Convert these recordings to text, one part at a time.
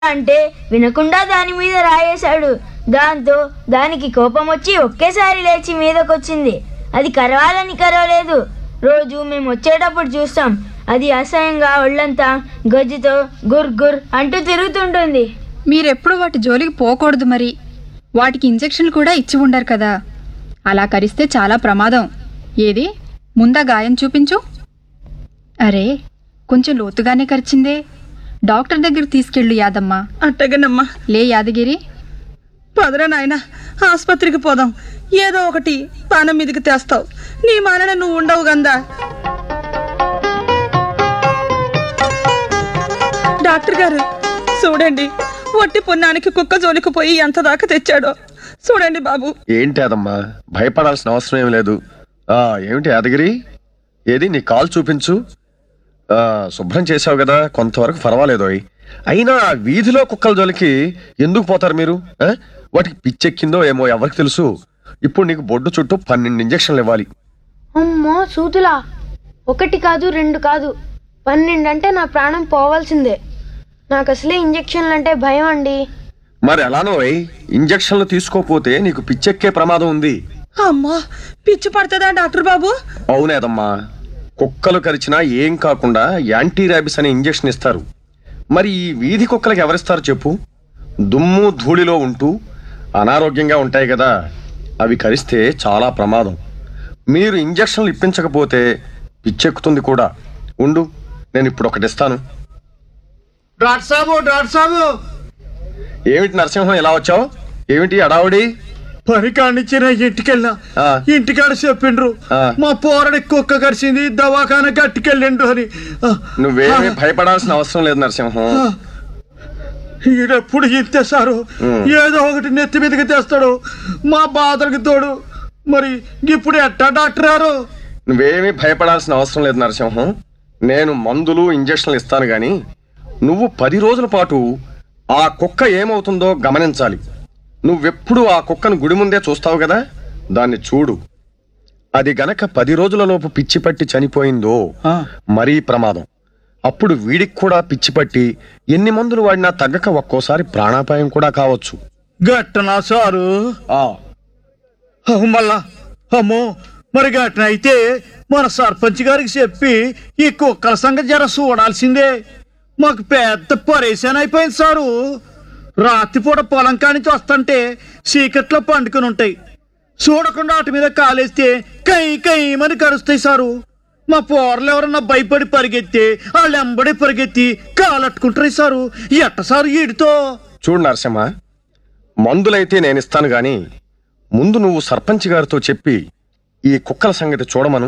అంటే వినకుండా దాని మీద రాయేశాడు దాంతో దానికి కోపం వచ్చి ఒకేసారి లేచి మీదకొచ్చింది అది కరవాలని కరవలేదు రోజు మేము వచ్చేటప్పుడు చూస్తాం అది అసహ్యంగా ఒళ్ళంతా గజ్జుతో గుర్ గుర్ అంటూ తిరుగుతుంటుంది మీరెప్పుడు వాటి జోలికి పోకూడదు మరి వాటికి ఇంజెక్షన్లు కూడా ఇచ్చి ఉండరు కదా అలా కరిస్తే చాలా ప్రమాదం ఏది ముందా గాయం చూపించు అరే కొంచెం లోతుగానే కరిచిందే డాక్టర్ దగ్గర తీసుకెళ్ళు యాదమ్మ అట్టగనమ్మా లే యాదగిరి పదరా నాయన ఆసుపత్రికి పోదాం ఏదో ఒకటి పానం మీదకి తెస్తావు నీ మానన నువ్వు ఉండవు గందా డాక్టర్ గారు చూడండి ఒట్టి పుణ్యానికి కుక్క జోలికి పోయి ఎంత దాకా తెచ్చాడో చూడండి బాబు ఏంటి అదమ్మా భయపడాల్సిన అవసరం ఏం లేదు ఆ ఏమిటి యాదగిరి ఏది నీ కాల్ చూపించు ఆ, శుభ్రం చేసావు కదా కొంతవరకు పర్వాలేదోయ్ అయినా ఆ వీధిలో కుక్కల జోలికి ఎందుకు పోతారు మీరు ఆ? వాటికి పిచ్చెక్కిందో ఏమో ఎవరికి తెలుసు ఇప్పుడు నీకు బొడ్డు చుట్టూ పన్నెండు ఇంజక్షన్లు ఇవ్వాలి అమ్మో సూతులా ఒకటి కాదు రెండు కాదు పన్నెండు అంటే నా ప్రాణం పోవాల్సిందే నాకు అసలే ఇంజక్షన్లు అంటే భయం అండి మరి ఎలానో ఓయ్, ఇంజక్షన్లు తీసుకోపోతే నీకు పిచ్చెక్కే ప్రమాదం ఉంది అమ్మా పిచ్చి పడుతుందా డాక్టర్ బాబు అవునేదమ్మా కుక్కలు కరిచినా ఏం కాకుండా యాంటీ ర్యాబిస్ అనే ఇంజెక్షన్ ఇస్తారు మరి ఈ వీధి కుక్కలకి ఎవరిస్తారు చెప్పు దుమ్ము ధూళిలో ఉంటూ అనారోగ్యంగా ఉంటాయి కదా అవి కరిస్తే చాలా ప్రమాదం మీరు ఇంజక్షన్లు ఇప్పించకపోతే పిచ్చెక్కుతుంది కూడా ఉండు నేను ఇప్పుడు ఒకటి ఇస్తాను డాక్టర్ సాబు డాక్టర్ సాబు ఏమిటి నరసింహం ఎలా వచ్చావు ఏమిటి అడావుడి పని కానిచ్చిన ఇంటికెళ్ళినా ఆ. ఇంటికాడ చెప్పిండ్రు ఆ. మా పోరడి కుక్క కరిచింది దవాఖాన గట్టుకెళ్ళిండు అని ఆ, నువ్వేమీ భయపడాల్సిన అవసరం లేదు నరసింహం ఆ. ఈడెప్పుడు ఇంతే సారు ఉమ్. ఏదో ఒకటి నెత్తి మీదకి తెస్తాడు మా బాధలకు తోడు మరి ఇప్పుడు ఎట్టా డాక్టర్ గారు నువ్వేమీ భయపడాల్సిన అవసరం లేదు నరసింహం నేను మందులు ఇంజక్షన్లు ఇస్తాను గాని నువ్వు పది రోజుల పాటు ఆ కుక్క ఏమవుతుందో గమనించాలి నువ్వెప్పుడు ఆ కుక్కను గుడి ముందే చూస్తావు కదా దాన్ని చూడు అది గనక పది రోజులలోపు పిచ్చి పట్టి చనిపోయిందో ఆ. మరీ ప్రమాదం అప్పుడు వీడికి కూడా పిచ్చి పట్టి ఎన్ని మందులు వాడినా తగ్గక ఒక్కోసారి ప్రాణాపాయం కూడా కావచ్చు గట్టనా సారు ఆ అహ్ మళ్ళా అమ్మో మరి గట్న అయితే మన సర్పంచ్ గారికి చెప్పి ఈ కుక్కల సంగతి జర చూడాల్సిందే మాకు పెద్ద పరేషాన్ అయిపోయింది సారు రాత్రిపూట పొలం కానించి వస్తుంటే చీకట్లో పండుకొని ఉంటాయి చూడకుండా వాటి మీద కాలేస్తే కై కైమని కరుస్తాయి సారు మా పోరలు ఎవరన్నా భయపడి పరిగెత్తే వాళ్ళు ఎంబడి పరిగెత్తి కాలట్టుకుంటారు సారు ఎట్ట సారు ఈడితో చూడు నరసింహ మందులైతే నేను ఇస్తాను గాని ముందు నువ్వు సర్పంచ్ గారితో చెప్పి ఈ కుక్కల సంగతి చూడమను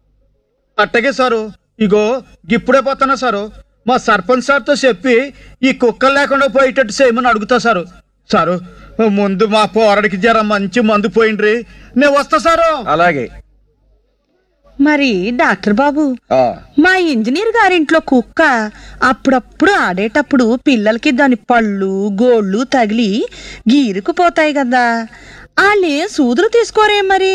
అట్టగే సారు ఇగో ఇప్పుడే పోతున్నా సారు మా సర్పంచ్ సార్తో చెప్పి ఈ కుక్కలు లేకుండా పోయేటట్టు చేయమని అడుగుతా సారు సారు ముందు మా పోరడికి జర మంచి మందు పోయిండ్రి నేను వస్తా సారు అలాగే మరి డాక్టర్ బాబు ఆ మా ఇంజనీర్ గారింట్లో కుక్క అప్పుడప్పుడు ఆడేటప్పుడు పిల్లలకి దాని పళ్ళు గోళ్ళు తగిలి గీరుకుపోతాయి కదా వాళ్ళే సూదులు తీసుకోరే మరి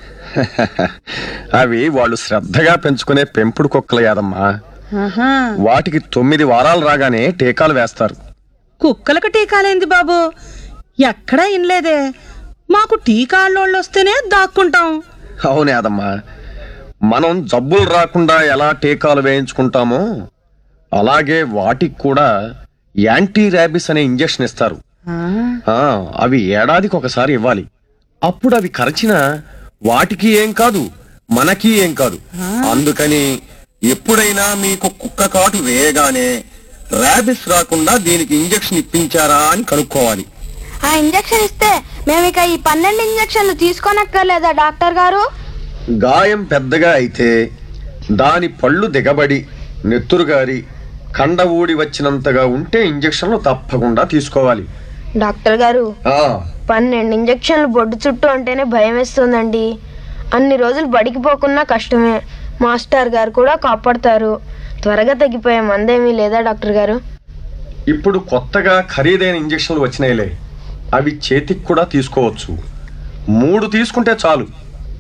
అవి వాళ్ళు శ్రద్ధగా పెంచుకునే పెంపుడు కుక్కలు యాదమ్మా ఆహా వాటికి తొమ్మిది వారాలు రాగానే టీకాలు వేస్తారు కుక్కలకు టీకాలేంది బాబు ఎక్కడా ఇనలేదే మాకు టీకాళ్ళోళ్ళు వస్తేనే దాక్కుంటాం అవును యాదమ్మా మనం జబ్బులు రాకుండా ఎలా టీకాలు వేయించుకుంటామో అలాగే వాటికి కూడా యాంటీ ర్యాబిస్ అనే ఇంజెక్షన్ ఇస్తారు ఆ, ఆ, అవి ఏడాదికి ఒకసారి ఇవ్వాలి అప్పుడు అవి కరచిన వాటికి ఏం కాదు మనకి ఏం కాదు అందుకని ఎప్పుడైనా మీకు కుక్క కాటు వేయగానే ర్యాబిస్ రాకుండా దీనికి ఇంజెక్షన్ ఇప్పించారా అని కనుక్కోవాలి ఆ ఇంజక్షన్ ఇస్తే మేము ఇక ఈ పన్నెండు ఇంజక్షన్లు తీసుకోనక్కర్లేదా డాక్టర్ గారు గాయం పెద్దగా అయితే దాని పళ్ళు దిగబడి నెత్తురుగారి కండ ఊడి వచ్చినంతగా ఉంటే ఇంజెక్షన్లు తప్పకుండా తీసుకోవాలి డాక్టర్ గారు ఆ పన్నెండు ఇంజక్షన్లు బొడ్డు చుట్టూ అంటేనే భయం వేస్తుందండి అన్ని రోజులు బడికి పోకున్నా కష్టమే మాస్టర్ గారు కూడా కాపాడతారు త్వరగా తగ్గిపోయే మందేమీ లేదా డాక్టర్ గారు ఇప్పుడు కొత్తగా ఖరీదైన ఇంజెక్షన్లు వచ్చినాయిలే అవి చేతికి కూడా తీసుకోవచ్చు మూడు తీసుకుంటే చాలు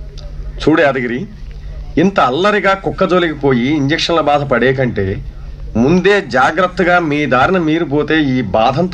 చూడు యాదగిరి ఇంత అల్లరిగా కుక్క జోలికి పోయి ఇంజెక్షన్ల బాధ పడే కంటే ముందే జాగ్రత్తగా మీ దారిన మీరు పోతే ఈ బాధంతా